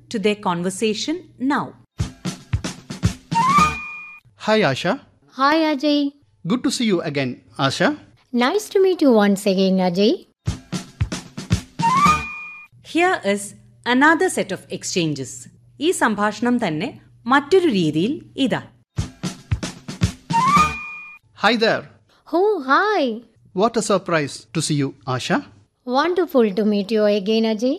to their conversation now. Hi, Asha. Hi Ajay. Good to see you again, Asha. Nice to meet you once again, Ajay. Here is another set of exchanges. ഈ സംഭാഷണം തന്നെ മറ്റൊരു രീതിയിൽ ഇതാ Hi there. Oh, hi. What a surprise to see you, Asha. Wonderful to meet you again, Ajay.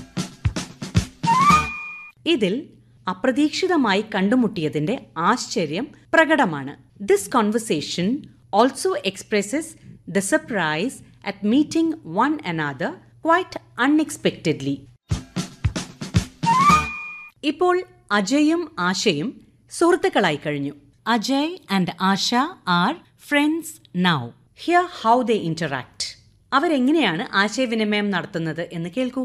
ഇതിൽ അപ്രതീക്ഷിതമായി കണ്ടുമുട്ടിയതിന്റെ ആശ്ചര്യം പ്രകടമാണ് this conversation also expresses the surprise at meeting one another quite unexpectedly ഇപ്പോൾ അജയും ആശയും സുഹൃത്തുക്കളായി കഴിഞ്ഞു Ajay and Asha are friends now here how they interact അവരെങ്ങനെയാണ് ആശയവിനിമയം നടത്തുന്നത് എന്ന് കേൾക്കൂ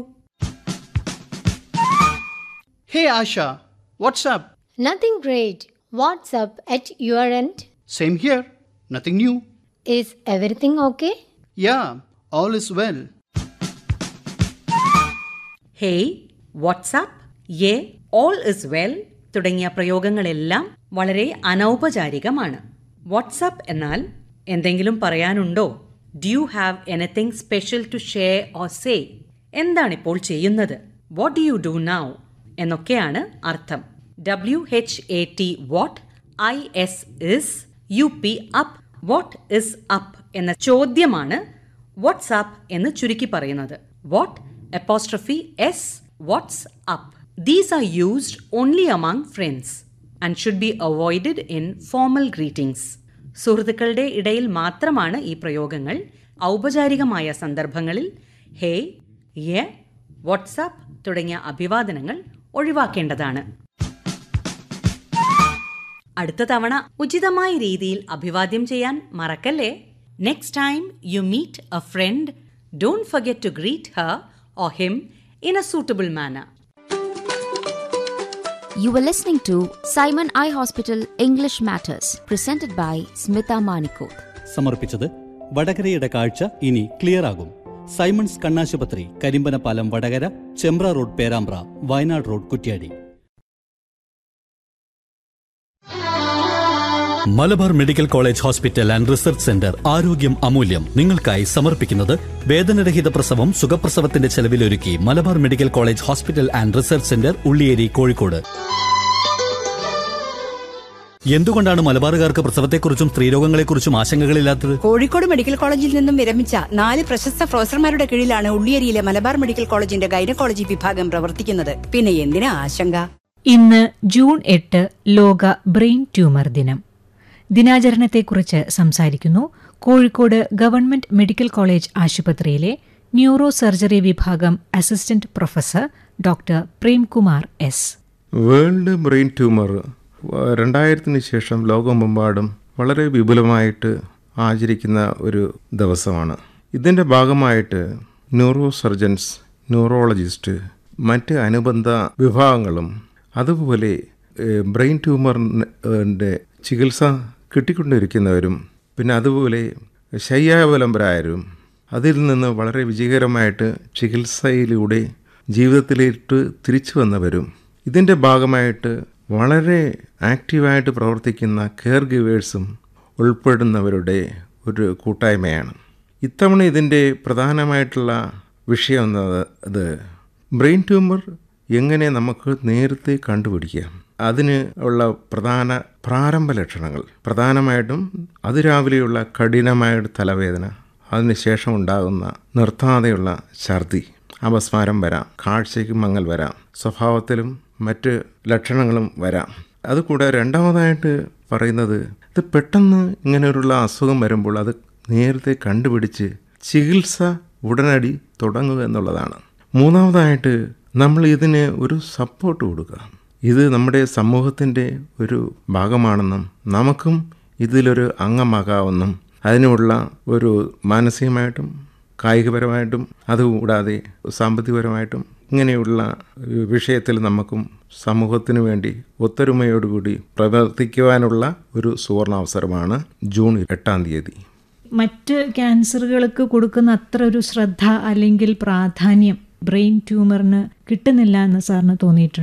Hey, Asha. What's up? Nothing great. What's up at your end? Same here. Nothing new. Is everything okay? Yeah, all is well. Hey what's up yeah all is well തുടങ്ങിയ പ്രയോഗങ്ങളെല്ലാം വളരെ അനൗപചാരികമാണ് what's up എന്നാൽ എന്തെങ്കിലും പറയാനുണ്ടോ do you have anything special to share or say എന്താണിപ്പോൾ ചെയ്യുന്നത് what do you do now എന്നൊക്കെയാണ് അർത്ഥം W H A T what I S is U P up what is up എന്ന ചോദ്യമാണ് വാട്സാപ്പ് എന്ന് ചുരുക്കി പറയുന്നത് what apostrophe s what's up these are used only among friends and should be avoided in formal greetings സുഹൃത്തുക്കളുടെ ഇടയിൽ മാത്രമാണ് ഈ പ്രയോഗങ്ങൾ ഔപചാരികമായ സന്ദർഭങ്ങളിൽ ഹേ യെ വാട്സാപ്പ് തുടങ്ങിയ അഭിവാദനങ്ങൾ ഒഴിവാക്കേണ്ടതാണ് അടുത്ത തവണ ഉചിതമായ രീതിയിൽ അഭിവാദ്യം ചെയ്യാൻ മറക്കല്ലേ next time you meet a friend don't forget to greet her or him in a suitable manner. You were listening to Simon Eye Hospital English Matters, presented by Smita Manikot. സമർപ്പിച്ചത് വടകരയുടെ കാഴ്ച ഇനി ക്ലിയർ ആകും Simon's കണ്ണാശുപത്രി Karimbanapalam Vadakara Chembra road Perambra Wayanad road Kuttiady Malabar medical college hospital and research centre ആരോഗ്യം അമൂല്യം നിങ്ങൾക്കായി സമർപ്പിക്കുന്നത് വേദനരഹിത പ്രസവം സുഖപ്രസവത്തിന്റെ ചെലവിലൊരുക്കി Malabar medical college hospital and research centre Ulliyeri Kozhikode എന്തുകൊണ്ടാണ് മലബാറുകാർക്ക് പ്രസവത്തെക്കുറിച്ചും സ്ത്രീരോഗങ്ങളെക്കുറിച്ചും ആശങ്കകളില്ലാത്തത് കോഴിക്കോട് മെഡിക്കൽ കോളേജിൽ നിന്നും വിരമിച്ച നാല് പ്രശസ്ത പ്രൊഫസർമാരുടെ കീഴിലാണ് ഉള്ളിയേരിയിലെ മലബാർ മെഡിക്കൽ കോളേജിന്റെ ഗൈനക്കോളജി വിഭാഗം പ്രവർത്തിക്കുന്നത് പിന്നെ എന്തിനാ ആശങ്ക ഇന്ന് ജൂൺ എട്ട് ലോക ബ്രെയിൻ ട്യൂമർ ദിനം ദിനാചരണത്തെക്കുറിച്ച് സംസാരിക്കുന്നു കോഴിക്കോട് ഗവൺമെന്റ് മെഡിക്കൽ കോളേജ് ആശുപത്രിയിലെ ന്യൂറോ സർജറി വിഭാഗം assistant professor doctor Premkumar S world brain tumour രണ്ടായിരത്തിന് ശേഷം ലോകമെമ്പാടും വളരെ വിപുലമായിട്ട് ആചരിക്കുന്ന ഒരു ദിവസമാണ് ഇതിൻ്റെ ഭാഗമായിട്ട് ന്യൂറോ സർജൻസ് ന്യൂറോളജിസ്റ്റ് മറ്റ് അനുബന്ധ വിഭാഗങ്ങളും അതുപോലെ ഏഹ്, ബ്രെയിൻ ട്യൂമറിൻ്റെ ചികിത്സ കിട്ടിക്കൊണ്ടിരിക്കുന്നവരും പിന്നെ അതുപോലെ ശയ്യാവലംബരായവരും അതിൽ നിന്ന് വളരെ വിജയകരമായിട്ട് ചികിത്സയിലൂടെ ജീവിതത്തിലേക്ക് തിരിച്ചു വന്നവരും ഇതിൻ്റെ ഭാഗമായിട്ട് വളരെ ആക്റ്റീവായിട്ട് പ്രവർത്തിക്കുന്ന കെയർ ഗിവേഴ്സും ഉൾപ്പെടുന്നവരുടെ ഒരു കൂട്ടായ്മയാണ് ഇത്തവണ ഇതിൻ്റെ പ്രധാനമായിട്ടുള്ള വിഷയം എന്നത് അത് ബ്രെയിൻ ട്യൂമർ എങ്ങനെ നമുക്ക് നേരത്തെ കണ്ടുപിടിക്കാം അതിന് ഉള്ള പ്രധാന പ്രാരംഭ ലക്ഷണങ്ങൾ പ്രധാനമായിട്ടും അതിരാവിലെയുള്ള കഠിനമായ തലവേദന അതിനുശേഷം ഉണ്ടാകുന്ന നിർത്താതെയുള്ള ഛർദി അപസ്മാരം വരാം കാഴ്ചയ്ക്ക് മങ്ങൽ വരാം സ്വഭാവത്തിലും മറ്റ് ലക്ഷണങ്ങളും വരാം അതുകൂടാതെ രണ്ടാമതായിട്ട് പറയുന്നത് ഇത് പെട്ടെന്ന് ഇങ്ങനെയുള്ള അസുഖം വരുമ്പോൾ അത് നേരത്തെ കണ്ടുപിടിച്ച് ചികിത്സ ഉടനടി തുടങ്ങുക എന്നുള്ളതാണ് മൂന്നാമതായിട്ട് നമ്മൾ ഇതിന് ഒരു സപ്പോർട്ട് കൊടുക്കുക ഇത് നമ്മുടെ സമൂഹത്തിൻ്റെ ഒരു ഭാഗമാണെന്നും നമുക്കും ഇതിലൊരു അംഗമാകാമെന്നും അതിനുള്ള ഒരു മാനസികമായിട്ടും കായികപരമായിട്ടും അതുകൂടാതെ സാമ്പത്തികപരമായിട്ടും ഇങ്ങനെയുള്ള വിഷയത്തിൽ നമുക്കും സമൂഹത്തിനു വേണ്ടി ഒത്തൊരുമയോടുകൂടി പ്രവർത്തിക്കുവാനുള്ള ഒരു സുവർണാവസരമാണ് ജൂൺ എട്ടാം തീയതി മറ്റ് ക്യാൻസറുകൾക്ക് കൊടുക്കുന്ന അത്ര ഒരു ശ്രദ്ധ അല്ലെങ്കിൽ പ്രാധാന്യം ബ്രെയിൻ ട്യൂമറിന് കിട്ടുന്നില്ല എന്ന് സാറിന് തോന്നിയിട്ടുണ്ട്